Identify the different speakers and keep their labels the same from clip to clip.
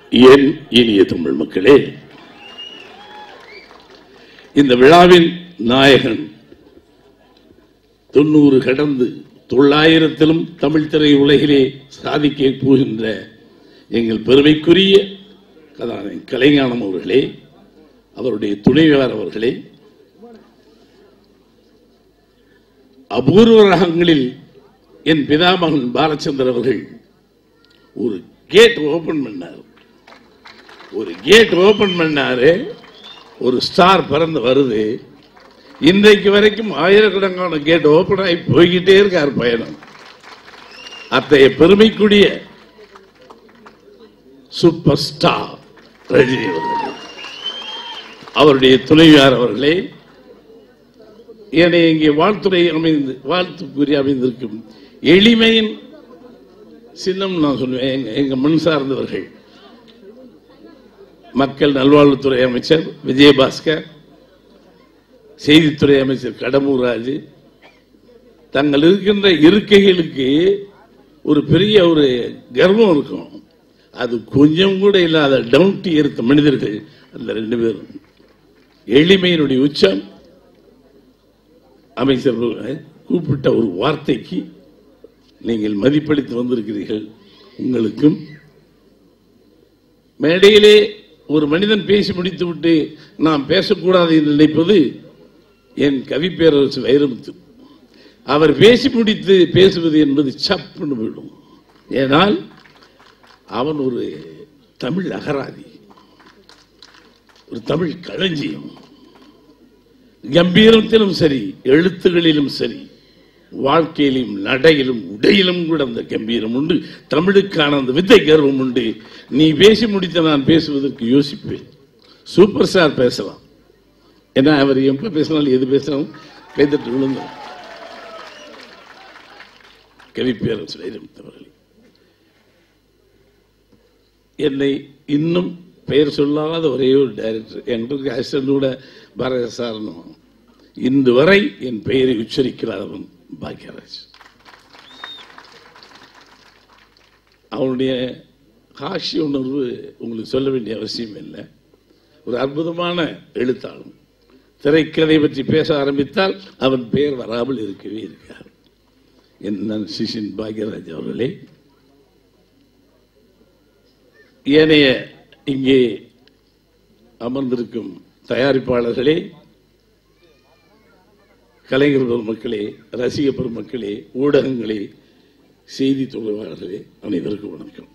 Speaker 1: என் இனிய தமிழ் மக்களே இந்த விழாவின் நாயகன் தொண்ணூறு கடந்து தொள்ளாயிரத்திலும் தமிழ் திரை உலகிலே சாதிக்க போகின்ற எங்கள் பெருமைக்குரிய கதாநாயகன் கலைஞானம் அவர்களே அவருடைய துணைவியார் அவர்களே அபூர்வ ரகங்களில் என் பிதாமகன் பாலச்சந்தர் அவர்கள் ஒரு கேட் ஓபன் பண்ணார் ஒரு கேட் ஓபன் பண்ணாரு ஒரு ஸ்டார் பறந்து வருது இன்றைக்கு வரைக்கும் ஆயிரக்கணக்கான கேட் ஓபன் ஆகி போய்கிட்டே இருக்கார் பயணம் அத்தகைய பெருமைக்குரிய சூப்பர் ஸ்டார் ரஜினி அவர்கள் அவருடைய துணைவியார் அவர்களே என்னை இங்கே வாழ்த்துறை அமைந்து வாழ்த்துக்குரிய அமைந்திருக்கும் எளிமையின் சின்னம் நான் சொல்லுவேன் எங்க- எங்க மண் சார்ந்தவர்கள் மக்கள் நல்வாழ்வுத்துறை அமைச்சர் விஜயபாஸ்கர் செய்தித்துறை அமைச்சர் கடம்பூர் ராஜு தங்கள் இருக்கின்ற இருக்கைகளுக்கு ஒரு பெரிய ஒரு கர்வம் இருக்கும் அது கொஞ்சம் கூட இல்லாத டவுன்டி எடுத்த மனிதர்கள் அந்த ரெண்டு பேரும் எளிமையினுடைய உச்சம் அமைச்சர் கூப்பிட்ட ஒரு வார்த்தைக்கு நீங்கள் மதிப்பளித்து வந்திருக்கிறீர்கள் உங்களுக்கும் மேடையிலே ஒரு மனிதன் பேசி முடித்துவிட்டு நாம் பேசக்கூடாது என்று நினைப்பது என் கவிப்பேரரசு வைரமுத்து அவர் பேசி முடித்து பேசுவது என்பது சப்புன்னு போயிடும் ஏனால் அவன் ஒரு தமிழ் அகராதி ஒரு தமிழ் களஞ்சியம் கம்பீரத்திலும் சரி எழுத்துகளிலும் சரி வாழ்க்கையிலும் நடையிலும் உடையிலும் கூட அந்த கம்பீரம் உண்டு தமிழுக்கான அந்த வித்தை கர்வம் உண்டு நீ பேசி முடித்த நான் பேசுவதற்கு யோசிப்பேன் சூப்பர் ஸ்டார் பேசலாம் ஏன்னா அவர் எப்ப பேசினாலும் எது பேசினாலும் கைதட்டு விழுந்தோம் கவிப்பேரரசு வைரமுத்தவர்கள் என்னை இன்னும் பெயர் சொல்லாத ஒரே ஒரு டைரக்டர் எங்களுக்கு அசிஸ்டன்ட் கூட பாரத சாரணும் இன்று வரை என் பெயரை உச்சரிக்கிறாதவன் பாக்யராஜ் அவனுடைய காட்சி உணர்வு உங்களுக்கு சொல்ல வேண்டிய அவசியம் இல்லை ஒரு அற்புதமான எழுத்தாளன் திரைக்கதை பற்றி பேச ஆரம்பித்தால் அவன் பெயர் வராமல் இருக்கவே இருக்கார் என் நான் சிஷின் பாக்யராஜ் அவர்களே ஏனைய இங்கே அமர்ந்திருக்கும் தயாரிப்பாளர்களே கலைஞர் பெருமக்களே ரசிக பெருமக்களே ஊடகங்களே செய்தி தொடர்பாளர்களே அனைவருக்கும் வணக்கம்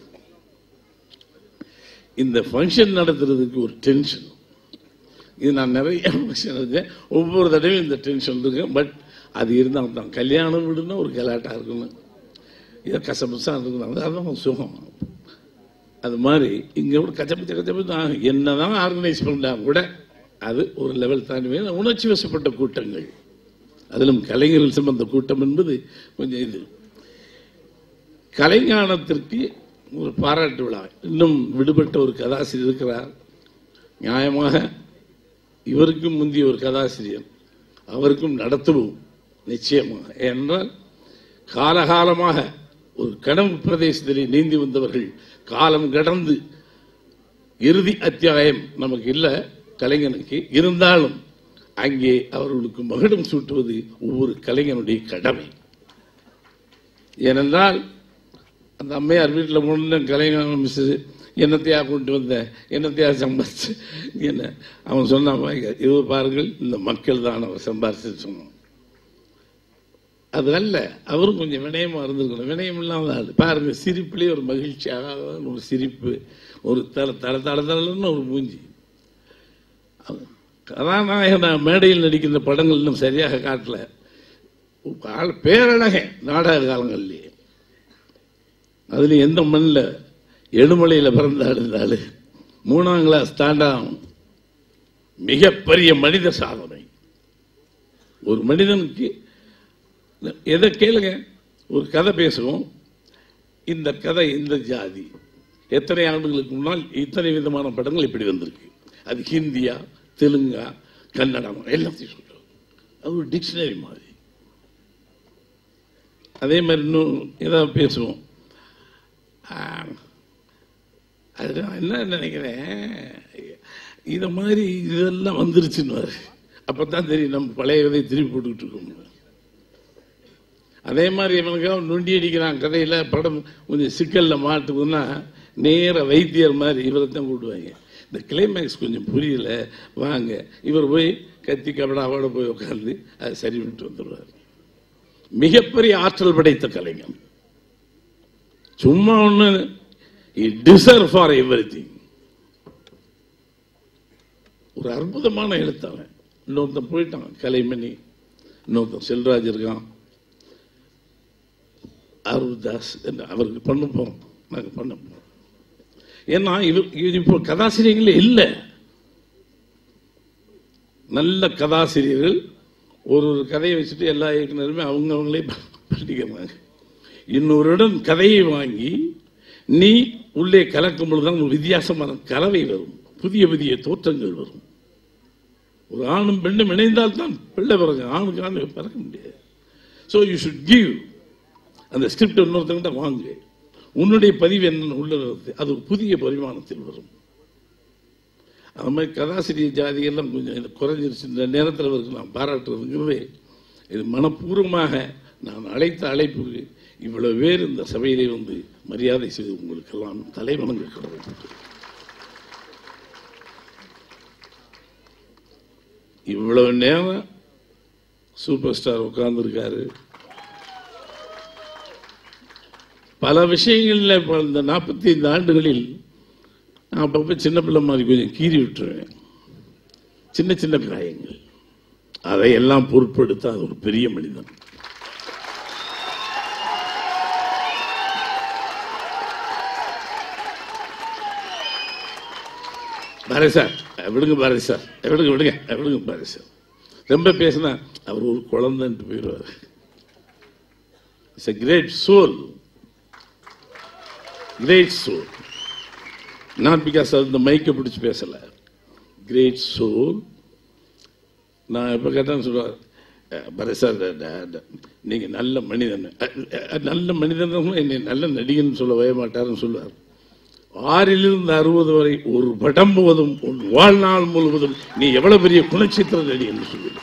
Speaker 1: இந்த ஃபங்க்ஷன் நடத்துறதுக்கு ஒரு டென்ஷன் இது நான் நிறைய ஃபங்க்ஷன் இருக்கேன் ஒவ்வொரு தடவையும் இந்த டென்ஷன் இருக்கேன் பட் அது இருந்தால் தான் கல்யாணம் வீடுனா ஒரு கலாட்டா இருக்கணும் இதை கசபுசா இருக்கணும் அதுதான் சுகம் அது மாதிரி இங்க கூட கச்சபச்ச கச்சபச்ச என்னதான் ஆர்கனைஸ் பண்ணா கூட அது ஒரு லெவல் தாண்டி உணர்ச்சி வசப்பட்ட கூட்டங்கள் அதிலும் கலைஞர்கள் சம்பந்த கூட்டம் என்பது கொஞ்சம் இது கலைஞானத்திற்கு ஒரு பாராட்டு விழா இன்னும் விடுபட்ட ஒரு கதாசிரியர் இருக்கிறார் நியாயமாக இவருக்கும் முந்திய ஒரு கதாசிரியர் அவருக்கும் நடத்துவோம் நிச்சயமாக என்றால் காலகாலமாக ஒரு கனவு பிரதேசத்திலே நீந்தி வந்தவர்கள் காலம் கடந்து இறுதி அத்தியாயம் நமக்கு இல்லை கலைஞனுக்கு இருந்தாலும் அங்கே அவர்களுக்கு மகுடம் சூட்டுவது ஒவ்வொரு கலைஞனுடைய கடமை ஏனென்றால் அந்த அம்மையார் வீட்டில் முன்ன கலைஞர் மிஸ் என்னத்தையா கொண்டு வந்த என்னத்தையா சம்பாரிச்சு என்ன அவன் சொன்னான் இது பாருங்கள் இந்த மக்கள் தான் அவர் சம்பாரிச்சு சொன்னான் அது அல்ல அவரும் கொஞ்சம் வினயமா இருந்திருக்கணும் வினயம் இல்லாம ஆளு பாருங்க சிரிப்புலேயே ஒரு மகிழ்ச்சியாக ஒரு சிரிப்பு ஒரு தல தல தல தலன்னு ஒரு மூஞ்சி கதாநாயகன் மேடையில் நடிக்கின்ற படங்கள் இன்னும் சரியாக காட்டல ஆள் பேரழக நாடக காலங்கள்லேயே அதுல எந்த மண்ணில் எடுமலையில் பிறந்தாள் இருந்தாலும் மூணாம் கிளாஸ் தாண்டாம் மிகப்பெரிய மனித சாதனை ஒரு மனிதனுக்கு எதை கேளுங்க ஒரு கதை பேசுவோம் இந்த கதை இந்த ஜாதி எத்தனை ஆண்டுகளுக்கு முன்னால் இத்தனை விதமான படங்கள் இப்படி வந்திருக்கு அது ஹிந்தியா தெலுங்கா கன்னடம் எல்லாத்தையும் சொல்றோம் அது ஒரு டிக்ஷனரி மாதிரி அதே மாதிரி இன்னும் ஏதாவது பேசுவோம் ஆ, அது நான் என்ன நினைக்கிறேன் இத மாதிரி இதெல்லாம் வந்துருச்சுன்னு அப்பதான் தெரியும் நம்ம பழைய கதையை திருப்பி போட்டுக்கிட்டு இருக்கோம் அதே மாதிரி இவனுக்கு நொண்டி அடிக்கிறான் கதையில படம் கொஞ்சம் சிக்கல்ல மாட்டுதுன்னா நேர வைத்தியர் மாதிரி இவரை தான் கூடுவாங்க இந்த கிளைமேக்ஸ் கொஞ்சம் புரியல வாங்க இவர் போய் கத்தி கபடாவோட போய் உட்கார்ந்து அதை சரி பண்ணிட்டு வந்துடுவார் மிகப்பெரிய ஆற்றல் படைத்த கலைஞன் சும்மா ஒண்ணு டிசர்வ் ஃபார் எவ்ரி ஒரு அற்புதமான எழுத்தாளன் இன்னொருத்தன் போயிட்டான் கலைமணி இன்னொருத்தன் செல்வராஜ் இருக்கான் அருள்தாஸ் என்று அவருக்கு பண்ண போறோம் நாங்கள் பண்ண போறோம் ஏன்னா இவர் இது இப்போ கதாசிரியர்களே இல்லை நல்ல கதாசிரியர்கள் ஒரு ஒரு கதையை வச்சுட்டு எல்லா இயக்குனருமே அவங்க அவங்களே பண்ணிக்கிறாங்க இன்னொருடன் கதையை வாங்கி நீ உள்ளே கலக்கும் பொழுதுதான் ஒரு வித்தியாசமான கலவை வரும் புதிய புதிய தோற்றங்கள் வரும் ஒரு ஆணும் பெண்ணும் இணைந்தால் தான் பிள்ளை பிறகு ஆணுக்கு ஆணு பிறக்க முடியாது ஸோ யூ ஷுட் கிவ் அந்த ஸ்கிரிப்ட் இன்னொருத்தங்கிட்ட வாங்கு உன்னுடைய பதிவு என்ன உள்ள வருது அது ஒரு புதிய பரிமாணத்தில் வரும் அது மாதிரி கதாசிரியர் ஜாதியெல்லாம் கொஞ்சம் எனக்கு குறைஞ்சிருச்சு இந்த நேரத்தில் இவருக்கு நான் பாராட்டுறதுங்கிறது இது மனப்பூர்வமாக நான் அழைத்த அழைப்புக்கு இவ்வளவு பேர் இந்த சபையிலே வந்து மரியாதை செய்து உங்களுக்கெல்லாம் தலைவணங்க கடவுள் இவ்வளவு நேரம் சூப்பர் ஸ்டார் உட்கார்ந்துருக்காரு பல விஷயங்களில் இப்போ இந்த நாற்பத்தி ஐந்து ஆண்டுகளில் நான் அப்பப்போ சின்ன பிள்ளை மாதிரி கொஞ்சம் கீறி விட்டுருவேன் சின்ன சின்ன காயங்கள் அதையெல்லாம் பொருட்படுத்த அது ஒரு பெரிய மனிதன் பாரதி சார் விடுங்க பாரதி சார் விடுங்க விடுங்க விடுங்க பாரதி சார் ரொம்ப பேசினா அவர் ஒரு குழந்தைன்ட்டு போயிடுவார் it's a great soul great soul not because அது இந்த மைக்கை பிடிச்சி பேசல கிரேட் சோல் நான் எப்போ கேட்டேன்னு சொல்லுவார் பரத் சார் நீங்கள் நல்ல மனிதன் அஹ், அஹ், நல்ல மனிதன் என்னை நல்ல நடிகன் சொல்ல வய மாட்டாருன்னு சொல்லுவார் ஆறிலிருந்து அறுபது வரை ஒரு படம் முழுவதும் உன் வாழ்நாள் முழுவதும் நீ எவ்வளவு பெரிய குணச்சித்திர நடி என்று சொல்லுவார்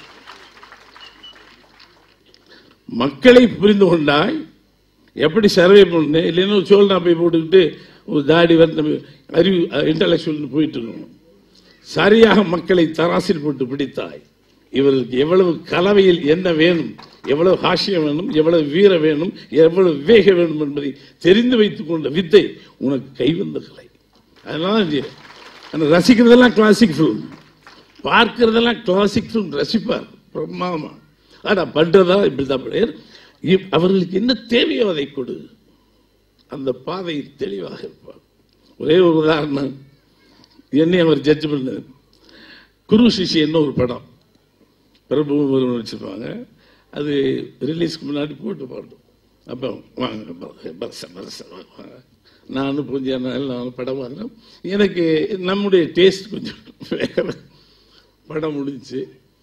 Speaker 1: மக்களை புரிந்து கொண்டாய் எப்படி சர்வே பண்ண இல்லைன்னா ஒரு சோழனா போய் போட்டுக்கிட்டு ஒரு தாடி வந்து அறிவு இன்டலெக்சுவல் போயிட்டு இருக்கணும் சரியாக மக்களை தராசில் போட்டு பிடித்தாய் இவர்களுக்கு எவ்வளவு கலவையில் என்ன வேணும் எவ்வளவு ஹாஸ்யம் வேணும் எவ்வளவு வீர வேணும் எவ்வளவு வேக வேணும் என்பதை தெரிந்து வைத்துக் கொண்ட வித்தை உனக்கு கைவந்த கலை அதனால இது- ஆனா ரசிக்கிறதெல்லாம் கிளாசிக் ஃபிலிம் பார்க்கிறதெல்லாம் கிளாசிக் ஃபிலிம் ரசிப்பார் பிரமாதமா ஆனா பண்றதா இப்படிதான் பண்ணார். இவ்- அவர்களுக்கு என்ன தேவையோ அதை கொடு அந்த பாதை தெளிவாக இருப்பார் ஒரே ஒரு உதாரணம் என்னை அவர் ஜட்ஜ் பண்ணது குரு சிஷியன்னு ஒரு படம் பிரபு ஒருவன் வச்சிருப்பாங்க அது ரிலீஸ்க்கு முன்னாடி போட்டு பாடும் அப்போ வாங்க பரச பரச வாங்க நானும் பூஜை நானும் படம் வாங்கினேன் எனக்கு நம்முடைய டேஸ்ட் கொஞ்சம் வேற படம் முடிஞ்சு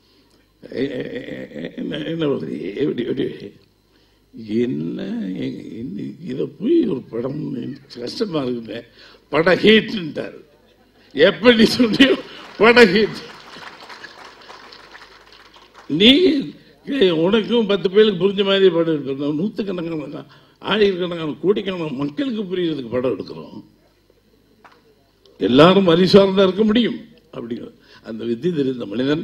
Speaker 1: என்ன என்ன வருது எப்படி எப்படி என்ன எங்க- என்ன இதை போய் ஒரு படம் கஷ்டமா இருக்குங்க பட ஹீட்ன்ட்டார் எப்படி சொல்லியோ பட ஹீட் நீ ஏய், உனக்கும் பத்து பேருக்கு புரிஞ்ச மாதிரி படம் எடுக்கிறோம் நூற்றுக்கணக்கான ஆயிரக்கணக்கான கோடிக்கணக்கான மக்களுக்கு புரியறதுக்கு படம் எடுக்கிறோம் எல்லாரும் அறிசார்ந்தா இருக்க முடியும் அப்படிங்கிறது அந்த வித்தி தெரிந்த மனிதன்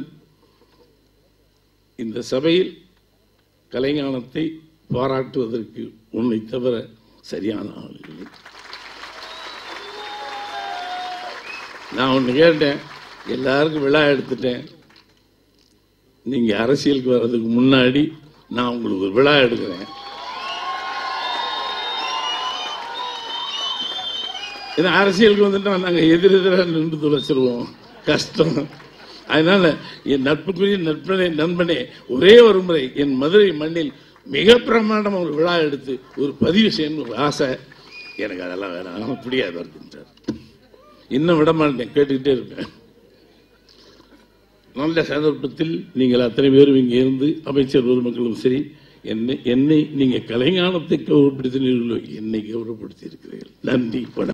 Speaker 1: இந்த சபையில் கலைஞானத்தை பாராட்டுவதற்கு உன்னை தவிர சரியான ஆள் இல்லை நான் ஒன்று கேட்டேன் எல்லாருக்கும் விழா எடுத்துட்டேன் நீங்க அரசியலுக்கு வர்றதுக்கு முன்னாடி நான் உங்களுக்கு ஒரு விழா எடுக்கிறேன் ஏன்னா அரசியலுக்கு வந்துட்டா நாங்க எதிரெதிராக நின்று துளைச்சிருவோம் கஷ்டம் அதனால என் நட்புக்குரிய நட்பனே நண்பனே ஒரே ஒரு முறை என் மதுரை மண்ணில் மிக பிரமாண்டம் ஒரு விழா எடுத்து ஒரு பதிவு செய்யணும் ஒரு ஆசை எனக்கு அதெல்லாம் வேணாம் முடியாது இருக்கின்றார் இன்னும் விட மாட்டேன் கேட்டுக்கிட்டே இருப்பேன் நல்ல சந்தர்ப்பத்தில் நீங்கள் அத்தனை பேரும் இங்கே இருந்து அமைச்சர் பெருமக்களும் சரி என்னை என்னை நீங்க கலைஞானத்தை கௌரவப்படுத்தினீர்களோ என்னை கௌரவப்படுத்தி இருக்கிறீர்கள் நன்றி வணக்கம்